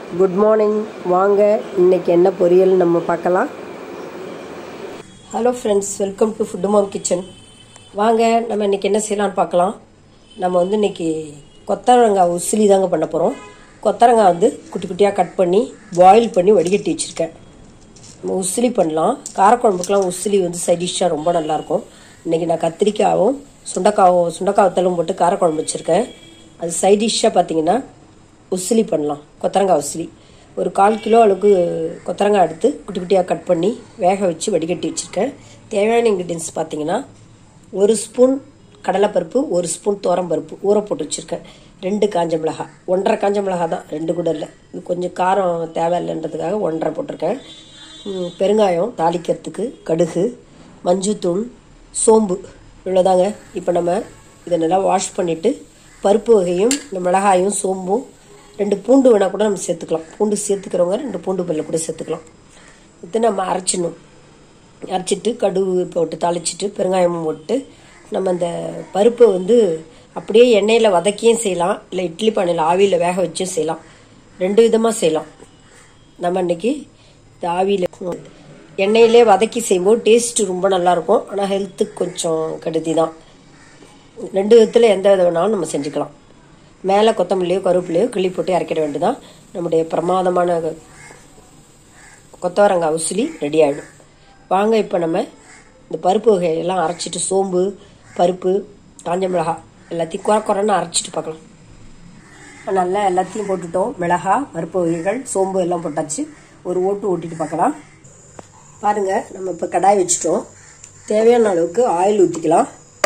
good morning வாங்க இன்னைக்கு என்ன பொரியல் நம்ம பார்க்கலாம் hello friends welcome to food mom kitchen வாங்க நம்ம இன்னைக்கு என்ன செய்யலாம்னு பார்க்கலாம் நம்ம வந்து இன்னைக்கு கொத்தரங்காய் உசிலி தாங்க பண்ண போகிறோம் கொத்தரங்காய் வந்து குட்டி குட்டியாக கட் பண்ணி பாயில் பண்ணி வடிகட்டி வச்சுருக்கேன் நம்ம உசிலி பண்ணலாம் காரக்குழம்புக்கெலாம் உசிலி வந்து சைட் டிஷ்ஷாக ரொம்ப நல்லாயிருக்கும் இன்றைக்கி நான் கத்திரிக்காயும் சுண்டக்காவும் சுண்டக்காய் வத்தலும் போட்டு காரக்குழம்பு வச்சுருக்கேன் அது சைட் டிஷ்ஷாக பார்த்தீங்கன்னா உசிலி பண்ணலாம் கொத்தரங்காய் உசிலி ஒரு கால் கிலோ அளவுக்கு கொத்தரங்காய் எடுத்து குட்டி குட்டியாக கட் பண்ணி வேக வச்சு வடிகட்டி வச்சுருக்கேன் தேவையான இன்க்ரீடியன்ஸ் பார்த்தீங்கன்னா ஒரு ஸ்பூன் கடலைப்பருப்பு ஒரு ஸ்பூன் பருப்பு ஊற போட்டு வச்சுருக்கேன் ரெண்டு காஞ்ச மிளகாய் ஒன்றரை காஞ்ச மிளகாய் தான் ரெண்டு கூட இல்லை இது கொஞ்சம் காரம் தேவையில்லைன்றதுக்காக ஒன்றரை போட்டிருக்கேன் ம், பெருங்காயம் தாளிக்கிறதுக்கு கடுகு மஞ்சத்தூள் சோம்பு இவ்வளோதாங்க இப்போ நம்ம இதை நல்லா வாஷ் பண்ணிவிட்டு பருப்பு வகையும் இந்த மிளகாயும் சோம்பும் ரெண்டு பூண்டு வேணால் கூட நம்ம சேர்த்துக்கலாம் பூண்டு சேர்த்துக்கிறவங்க ரெண்டு பூண்டு பல்ல கூட சேர்த்துக்கலாம் இது நம்ம அரைச்சிடணும் அரைச்சிட்டு கடுகு போட்டு தாளிச்சிட்டு பெருங்காயமும் போட்டு நம்ம அந்த பருப்பை வந்து அப்படியே எண்ணெயில் வதக்கியும் செய்யலாம் இல்லை இட்லி பானையில் ஆவியில் வேக வச்சும் செய்யலாம் ரெண்டு விதமாக செய்யலாம் நம்ம இன்னைக்கு இந்த ஆவியில் எண்ணெயிலே வதக்கி செய்யும்போது டேஸ்ட் ரொம்ப நல்லாயிருக்கும் ஆனால் ஹெல்த்துக்கு கொஞ்சம் கெடுதி தான் ரெண்டு விதத்தில் எந்த வித வேணாலும் நம்ம செஞ்சுக்கலாம் மேலே கொத்தமல்லியோ கருவேப்பிலையோ கிள்ளி போட்டு இறக்கிட வேண்டியதான் நம்முடைய பிரமாதமான கொத்தவரங்காய் உசிலி ரெடி ஆகிடும் வாங்க இப்போ நம்ம இந்த பருப்பு வகையெல்லாம் அரைச்சிட்டு சோம்பு பருப்பு காஞ்ச மிளகாய் எல்லாத்தையும் குறை குறைன்னு அரைச்சிட்டு பார்க்கலாம் நல்லா எல்லாத்தையும் போட்டுட்டோம் மிளகாய் பருப்பு வகைகள் சோம்பு எல்லாம் போட்டாச்சு ஒரு ஓட்டு ஓட்டிட்டு பார்க்கலாம் பாருங்க நம்ம இப்போ கடாய் வச்சுட்டோம் தேவையான அளவுக்கு ஆயில் ஊற்றிக்கலாம்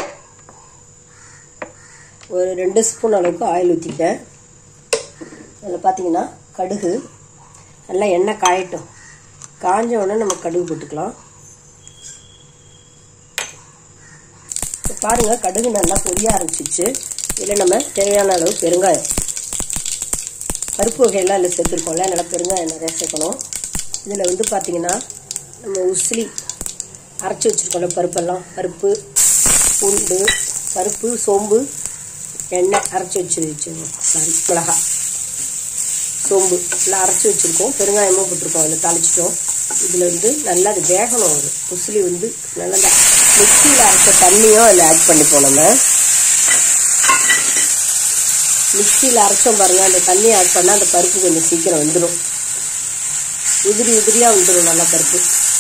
ஒரு ரெண்டு ஸ்பூன் அளவுக்கு ஆயில் ஊற்றிட்டேன் அதில் பார்த்தீங்கன்னா கடுகு நல்லா எண்ணெய் காயட்டும் காஞ்ச உடனே நம்ம கடுகு போட்டுக்கலாம் இப்போ பாருங்கள் கடுகு நல்லா பொரிய ஆரம்பிச்சிச்சு இதில் நம்ம தேவையான அளவு பெருங்காயம் பருப்பு வகையெல்லாம் இதில் சேர்த்துருக்கோம்ல நல்லா பெருங்காயம் நிறைய சேர்க்கணும் இதில் வந்து பார்த்தீங்கன்னா நம்ம உசிலி அரைச்சி வச்சுருக்கோம்ல பருப்பெல்லாம் பருப்பு பூண்டு பருப்பு சோம்பு எண்ணெய் அரைச்சி வச்சு வச்சுருக்கோம் சாரி மிளகா சோம்பு எல்லாம் அரைச்சி வச்சுருக்கோம் பெருங்காயமும் போட்டிருக்கோம் அதில் தாளிச்சிட்டோம் இதில் வந்து நல்லா அது வேகணும் ஒரு உசிலி வந்து நல்லா இந்த மிக்சியில் அரைச்ச தண்ணியும் அதில் ஆட் பண்ணிப்போம் நம்ம மிக்சியில் அரைச்சோம் பாருங்க அந்த தண்ணியை ஆட் பண்ணால் அந்த பருப்பு கொஞ்சம் சீக்கிரம் வந்துடும் உதிரி உதிரியாக வந்துடும் நல்லா பருப்பு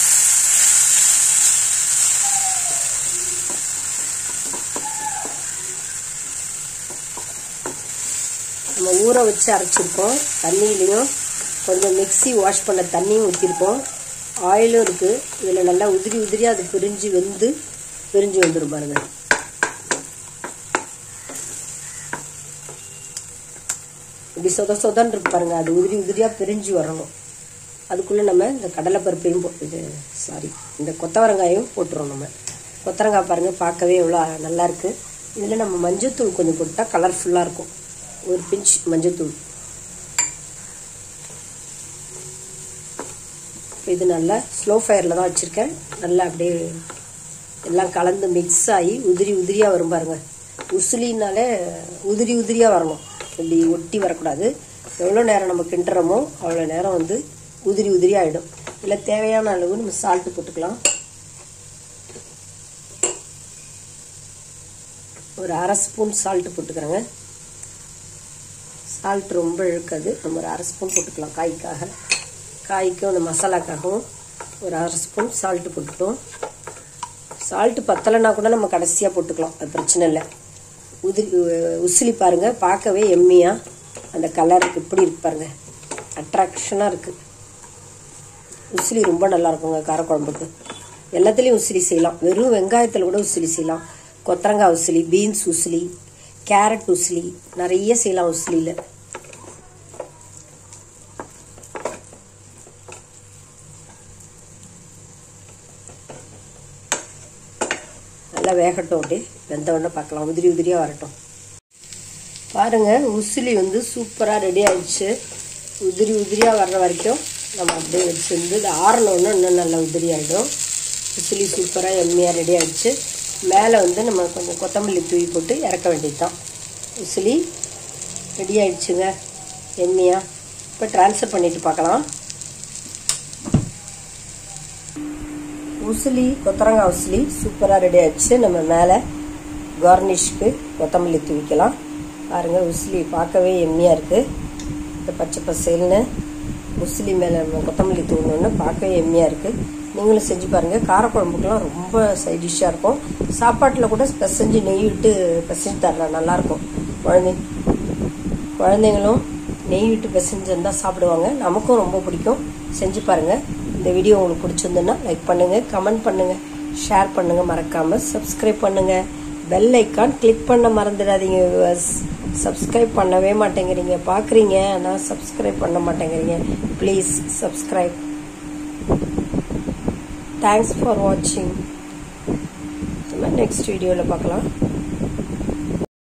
நம்ம ஊற வச்சு அரைச்சிருக்கோம் தண்ணியிலையும் கொஞ்சம் மிக்ஸி வாஷ் பண்ண தண்ணியும் ஊற்றிருக்கோம் ஆயிலும் இருக்குது இதில் நல்லா உதிரி உதிரியாக அது பிரிஞ்சு வெந்து பிரிஞ்சு வந்துடும் பாருங்க இப்படி சொத சொதன்னு இருக்கு பாருங்க அது உதிரி உதிரியாக பிரிஞ்சு வரணும் அதுக்குள்ளே நம்ம இந்த கடலைப்பருப்பையும் போ இது சாரி இந்த கொத்தவரங்காயும் போட்டுறோம் நம்ம கொத்தவரங்காய் பாருங்கள் பார்க்கவே எவ்வளோ நல்லா இருக்குது இதில் நம்ம மஞ்சத்தூள் கொஞ்சம் போட்டால் கலர்ஃபுல்லாக இருக்கும் ஒரு பிஞ்ச் மஞ்சத்தூள் இது நல்லா ஸ்லோ ஃபயரில் தான் வச்சுருக்கேன் நல்லா அப்படியே எல்லாம் கலந்து மிக்ஸ் ஆகி உதிரி உதிரியாக வரும் பாருங்க உசிலினாலே உதிரி உதிரியாக வரணும் இப்படி ஒட்டி வரக்கூடாது எவ்வளோ நேரம் நம்ம கிண்டுறோமோ அவ்வளோ நேரம் வந்து உதிரி உதிரி ஆகிடும் இல்லை தேவையான அளவு நம்ம சால்ட்டு போட்டுக்கலாம் ஒரு அரை ஸ்பூன் சால்ட்டு போட்டுக்கிறேங்க சால்ட் ரொம்ப இழுக்காது நம்ம ஒரு அரை ஸ்பூன் போட்டுக்கலாம் காய்க்காக காய்க்கும் அந்த மசாலாக்காகவும் ஒரு அரை ஸ்பூன் சால்ட்டு போட்டுட்டோம் சால்ட்டு பத்தலைன்னா கூட நம்ம கடைசியாக போட்டுக்கலாம் அது பிரச்சனை இல்லை உதிரி உசிலி பாருங்க பார்க்கவே எம்மியாக அந்த கலர் இப்படி இருக்கு பாருங்க அட்ராக்ஷனாக இருக்குது உசிலி ரொம்ப நல்லா இருக்குங்க காரக்குழம்புக்கு எல்லாத்துலேயும் உசிலி செய்யலாம் வெறும் வெங்காயத்தில் கூட உசிலி செய்யலாம் கொத்தரங்காய் உசிலி பீன்ஸ் உசிலி கேரட் உசிலி நிறைய செய்யலாம் உசிலியில் நல்லா வேகட்டும் அப்படியே வெந்த உடனே பார்க்கலாம் உதிரி உதிரியாக வரட்டும் பாருங்க உசிலி வந்து சூப்பராக ரெடி ஆயிடுச்சு உதிரி உதிரியாக வர்ற வரைக்கும் நம்ம அப்படியே வச்சுருந்து இது ஆறணுன்னு இன்னும் நல்லா உதிரி ஆகிடும் உசிலி சூப்பராக எம்மியாக ரெடி ஆயிடுச்சு மேலே வந்து நம்ம கொஞ்சம் கொத்தமல்லி தூவி போட்டு இறக்க வேண்டியது தான் உசிலி ரெடி ஆயிடுச்சுங்க எம்மியாக இப்போ ட்ரான்ஸ்ஃபர் பண்ணிட்டு பார்க்கலாம் உசிலி கொத்தரங்காய் உசிலி சூப்பராக ரெடி ஆயிடுச்சு நம்ம மேலே கார்னிஷ்க்கு கொத்தமல்லி தூவிக்கலாம் பாருங்கள் உசிலி பார்க்கவே எம்மியாக இருக்குது இந்த பச்சை பசேல்னு உசிலி மேலே கொத்தமல்லி தூவினோன்னு பார்க்கவே எம்மியாக இருக்குது நீங்களும் செஞ்சு பாருங்கள் காரக்குழம்புக்கெலாம் ரொம்ப சைடிஷ்ஷாக இருக்கும் சாப்பாட்டில் கூட பிசைஞ்சு நெய் விட்டு பிசைஞ்சு தரலாம் நல்லாயிருக்கும் குழந்தை குழந்தைங்களும் நெய் விட்டு பிசைஞ்சிருந்தால் சாப்பிடுவாங்க நமக்கும் ரொம்ப பிடிக்கும் செஞ்சு பாருங்கள் இந்த வீடியோ உங்களுக்கு பிடிச்சிருந்துன்னா லைக் பண்ணுங்கள் கமெண்ட் பண்ணுங்கள் ஷேர் பண்ணுங்கள் மறக்காமல் சப்ஸ்கிரைப் பண்ணுங்கள் பெல் ஐக்கான் கிளிக் பண்ண மறந்துடாதீங்க வியூவர்ஸ் சப்ஸ்கிரைப் பண்ணவே மாட்டேங்கிறீங்க பார்க்குறீங்க ஆனால் சப்ஸ்கிரைப் பண்ண மாட்டேங்கிறீங்க ப்ளீஸ் சப்ஸ்கிரைப் தேங்க்ஸ் ஃபார் வாட்சிங் நெக்ஸ்ட் வீடியோவில் பார்க்கலாம்